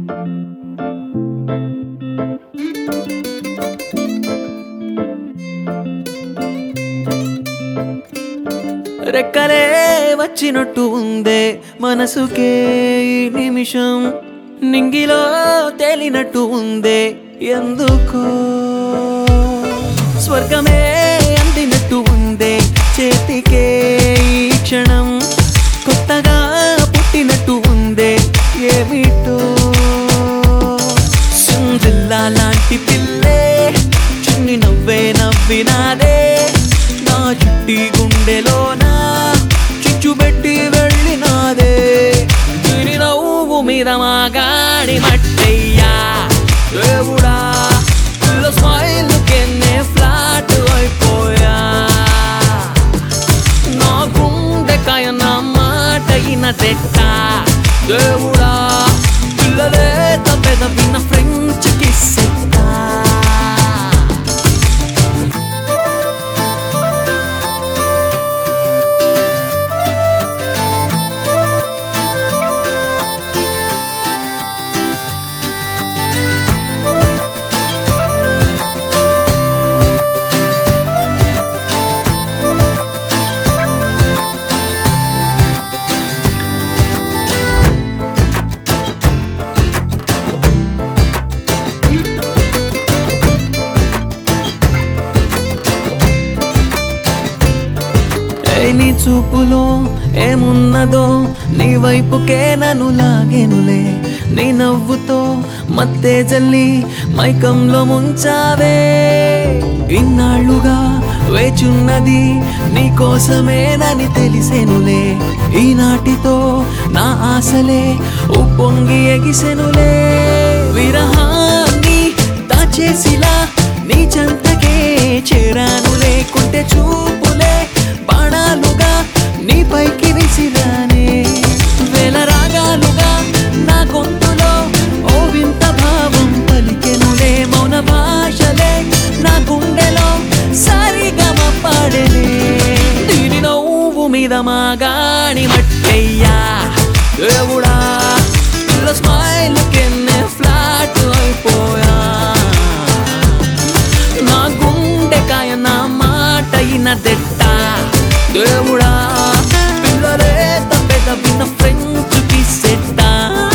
రెక్కలే వచ్చినట్టు ఉందే మనసుకే ఈ నిమిషం నింగిలో తేలినట్టు ఉందే ఎందుకో స్వర్గమే అందినట్టు ఉందే చేతికే ఈ క్షణం కొత్తగా పుట్టినట్టు ఉందే ఏమిటో సింజిల్లా లాంటి పిల్లే చిన్ని నవ్వే నవ్వినాదే నా చుట్టి గుండెలోన చిచ్చుబెట్టి వెళ్ళినాదే తిరి నవ్వు మీద మా గాడి మట్టయ్యా దేవుడా పిల్ల స్మైల్ కెన్నే ఫ్లాట్ అయిపోయా నా గుండెకాయ నా మాట ఇన తెట్ట దేవుడా పిల్లలే తప్పెద విన్న ఫ్రెంచ్ కిస్ ఏయ్ నీ చూపులో ఏమున్నదో నీ వైపుకే నన్ను లాగేనులే నీ నవ్వుతో మత్తే జల్లి మైకంలో ముంచావే ఇన్నాళ్ళుగా వేచున్నది నీ కోసమేనని తెలిసెనులే ఈనాటితో నా ఆశలే ఉప్పొంగి ఎగిసెనులే విరహాన్ని దాచేసిలా నీ చంతకే చేరాను లేకుంటే చూపులే బాణాలుగా నీ పైకి విసిరానే వేల రాగాలుగా నా గొంతులో ఓ వింత భావం పలికెనులే మౌన భాషలే నా గుండెలో సారిగమ పాడలే దీని నవ్వు మీద మా గాడి మట్టయ్యా దేవుడా పిల్ల స్మైల్ కెన్నే ఫ్లాట్ అయిపోయా నా గుండెకాయ నా మాట ఇన దెట్ట దేవుడా పిల్లలే తప్పెద విన్న ఫ్రెంచ్ కిసెట్టా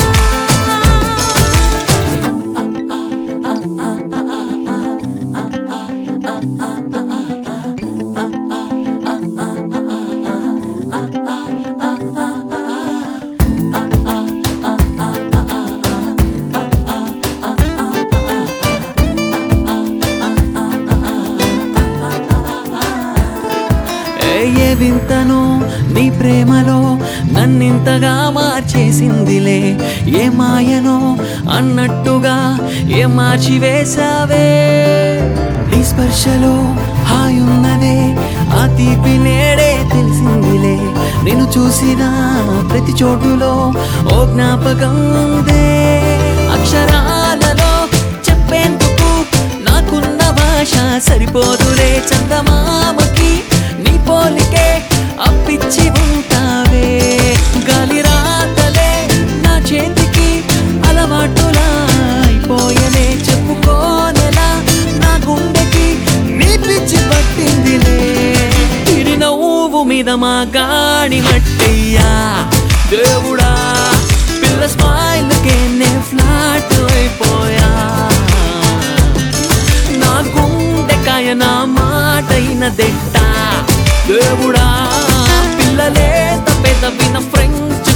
ఏ ఏ వింతను నీ ప్రేమలో నన్నింతగా మార్చేసిందిలే ఏ మాయనో అన్నట్టుగా ఏ మార్చి వేసావే నీ స్పర్శలో హాయున్నదే ఆ తీపి నేడే తెలిసిందిలే నేను చూసిన ప్రతి చోటులో ఓ జ్ఞాపకం ఉందే అక్షరాలలో చెప్పేందుకు నాకున్న భాష సరిపోదులే చందమామకి నీ పోలికే అప్పిచ్చి ఉంటావే గాలి రాతలే నా చేతికి అలవాటులా అయిపోయలే చెప్పుకోనెలా నా గుండెకి నీ పిచ్చి పట్టిందిలే తిరి నవ్వు మీద మా గాడి మట్టయ్యా దేవుడా పిల్ల స్మైల్ నే ఫ్లాట్ అయిపోయా నా గుండెకాయ నా మాట అయిన దెట్ట దేవుడా పిల్లలే తప్పెద విన ఫ్రెంచ్